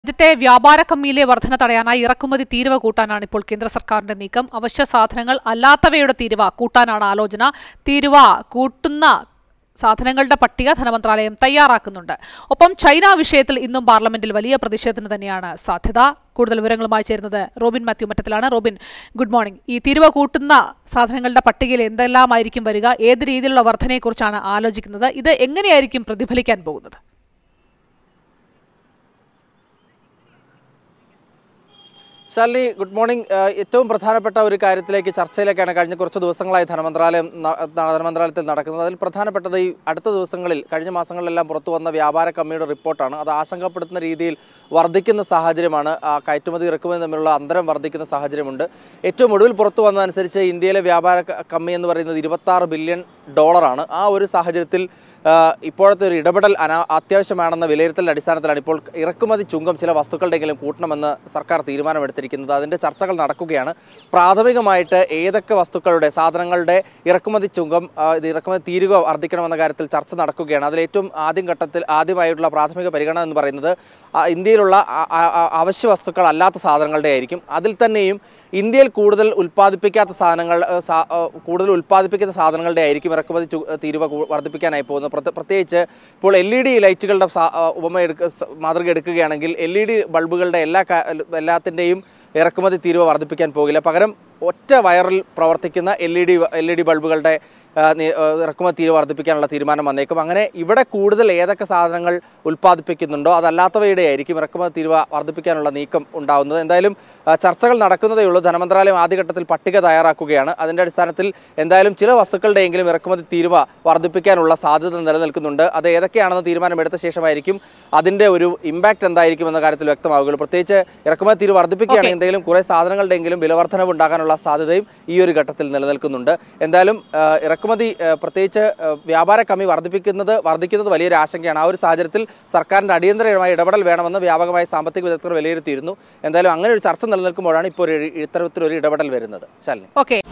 രാജ്യത്തെ വ്യാപാര കമ്മിയിലെ വർധന തടയാനായി ഇറക്കുമതി തീരുവ കൂട്ടാനാണ് ഇപ്പോൾ കേന്ദ്ര സർക്കാരിന്റെ നീക്കം അവശ്യ സാധനങ്ങൾ അല്ലാത്തവയുടെ തീരുവ കൂട്ടാനാണ് ആലോചന തീരുവ കൂട്ടുന്ന സാധനങ്ങളുടെ പട്ടിക ധനമന്ത്രാലയം തയ്യാറാക്കുന്നുണ്ട് ഒപ്പം ചൈന വിഷയത്തിൽ ഇന്നും പാർലമെന്റിൽ വലിയ പ്രതിഷേധത്തിന് തന്നെയാണ് സാധ്യത കൂടുതൽ വിവരങ്ങളുമായി ചേരുന്നത് റോബിൻ മാത്യു മറ്റത്തിലാണ് റോബിൻ ഗുഡ് മോർണിംഗ് ഈ തീരുവ കൂട്ടുന്ന സാധനങ്ങളുടെ പട്ടികയിൽ എന്തെല്ലാമായിരിക്കും വരിക ഏത് രീതിയിലുള്ള വർധനയെക്കുറിച്ചാണ് ആലോചിക്കുന്നത് ഇത് എങ്ങനെയായിരിക്കും പ്രതിഫലിക്കാൻ പോകുന്നത് ശാലിനി ഗുഡ് മോർണിംഗ് ഏഹ് ഏറ്റവും പ്രധാനപ്പെട്ട ഒരു കാര്യത്തിലേക്ക് ചർച്ചയിലേക്കാണ് കഴിഞ്ഞ കുറച്ച് ദിവസങ്ങളായി ധനമന്ത്രാലയം ന- ധനമന്ത്രാലയത്തിൽ നടക്കുന്നത് അതിൽ പ്രധാനപ്പെട്ടത് ഈ അടുത്ത ദിവസങ്ങളിൽ കഴിഞ്ഞ മാസങ്ങളിലെല്ലാം പുറത്തു വന്ന വ്യാപാര കമ്മിയുടെ റിപ്പോർട്ടാണ് അത് ആശങ്കപ്പെടുത്തുന്ന രീതിയിൽ വർദ്ധിക്കുന്ന സാഹചര്യമാണ് ആ കയറ്റുമതി ഇറക്കുമതി തമ്മിലുള്ള അന്തരം വർദ്ധിക്കുന്ന സാഹചര്യമുണ്ട് ഏറ്റവും ഒടുവിൽ പുറത്തു വന്നതനുസരിച്ച് ഇന്ത്യയിലെ വ്യാപാര ക- കമ്മി എന്ന് പറയുന്നത് ഇരുപത്തി ബില്യൺ ഡോളറാണ് ആ ഒരു സാഹചര്യത്തിൽ ആ, ഇപ്പോഴത്തെ ഒരു ഇടപെടൽ അനാ അത്യാവശ്യമാണെന്ന വിലയിരുത്തലിന്റെ അടിസ്ഥാനത്തിലാണ് ഇപ്പോൾ ഇറക്കുമതി ചുങ്കം ചില വസ്തുക്കളുടെയെങ്കിലും കൂട്ടണമെന്ന് സർക്കാർ തീരുമാനമെടുത്തിരിക്കുന്നത് അതിന്റെ ചർച്ചകൾ നടക്കുകയാണ് പ്രാഥമികമായിട്ട് ഏതൊക്കെ വസ്തുക്കളുടെ സാധനങ്ങളുടെ ഇറക്കുമതി ചുങ്കം ആ, ഇത് ഇറക്കുമതി തീരുക വർദ്ധിക്കണമെന്ന കാര്യത്തിൽ ചർച്ച നടക്കുകയാണ് അതിൽ ഏറ്റവും ആദ്യം ഘട്ടത്തിൽ ആദ്യമായിട്ടുള്ള പ്രാഥമിക പരിഗണന എന്ന് പറയുന്നത് ആ, ഇന്ത്യയിലുള്ള ആ- ആ- ആ- അവശ്യ വസ്തുക്കൾ അല്ലാത്ത സാധനങ്ങളുടെ ആയിരിക്കും അതിൽ തന്നെയും ഇന്ത്യയിൽ കൂടുതൽ ഉൽപ്പാദിപ്പിക്കാത്ത സാധനങ്ങൾ ഏ, സാ- ഏ, കൂടുതൽ ഉൽപ്പാദിപ്പിക്കുന്ന സാധനങ്ങളുടെ ആയിരിക്കും ഇറക്കുമതി ചു- തീരുവ കൂ- വർദ്ധിപ്പിക്കാനായി പോകുന്നത് പ്രത്യേക- പ്രത്യേകിച്ച് ഇപ്പോൾ എൽ ഇ ഡി ലൈറ്റുകളുടെ സാ- ഏ, ഉപമ എടുക്ക സ- മാതൃക എടുക്കുകയാണെങ്കിൽ എൽ ഇ ഡി ബൾബുകളുടെ എല്ലാ കാ- എല്ലാത്തിൻ്റെയും ഇറക്കുമതി തീരുവ വർദ്ധിപ്പിക്കാൻ പോകില്ല പകരം ഒറ്റ വയറിൽ പ്രവർത്തിക്കുന്ന L E D L E D ബൾബുകളുടെ ആ, നി- ആ, ഇറക്കുമതി തീരുവ വർദ്ധിപ്പിക്കാനുള്ള തീരുമാനം വന്നേക്കും അങ്ങനെ ഇവിടെ കൂടുതൽ ഏതൊക്കെ സാധനങ്ങൾ ഉൽപ്പാദിപ്പിക്കുന്നുണ്ടോ അതല്ലാത്തവയുടെ ആയിരിക്കും ഇറക്കുമതി തീരുവ വർദ്ധിപ്പിക്കാനുള്ള നീക്കം ഉണ്ടാവുന്നത് എന്തായാലും ആ, ചർച്ചകൾ നടക്കുന്നതേ ഉള്ളൂ ധനമന്ത്രാലയം ആദ്യഘട്ടത്തിൽ പട്ടിക തയ്യാറാക്കുകയാണ് അതിന്റെ അടിസ്ഥാനത്തിൽ എന്തായാലും ചില വസ്തുക്കളുടെയെങ്കിലും ഇറക്കുമതി തീരുവ വർദ്ധിപ്പിക്കാനുള്ള സാധ്യത നിലനിൽക്കുന്നുണ്ട് അത് ഏതൊക്കെയാണെന്ന് തീരുമാനമെടുത്ത ശേഷമായിരിക്കും അതിന്റെ ഒരു ഇമ്പാക്ട് എന്തായിരിക്കും എന്ന കാര്യത്തിൽ വ്യക്തമാവുകയുള്ളൂ പ്രത്യേകിച്ച് ഇറക്കുമതി തീരുവ വർദ്ധിപ്പിക്കുകയാണെങ്കിൽ എന്തെങ്കിലും കുറെ സാധനങ്ങളുടെയെങ്കിലും വിലവർദ്ധനവ് ഉണ്ടാകാനുള്ള സാധ്യതയും ഈ ഒരു ഘട്ടത്തിൽ നിലനിൽക്കുന്നുണ്ട് എന്തായാലും ആ, ഇറക്കുമതി ആ, പ്രത്യേകിച്ച് ആ, വ്യാപാര കമ്മി വർദ്ധിപ്പിക്കുന്നത് വർദ്ധിക്കുന്നത് വലിയൊരു ആശങ്കയാണ് ആ ഒരു സാഹചര്യത്തിൽ സർക്കാരിന്റെ അടിയന്തരമായ ഇടപെടൽ വേണമെന്ന് വ്യാപകമായി സാമ്പത്തിക വിദഗ്ധർ വിലയിരുത്തിയിരുന്നു എന്തായാലും അങ്ങനെ ഒരു ചർച്ച നിലനിൽക്കുമ്പോഴാണ് ഇപ്പോൾ ഒരു ഇത്തരത്തിലൊരു ഇടപെടൽ വരുന്നത് ശാലിനി ഓക്കെ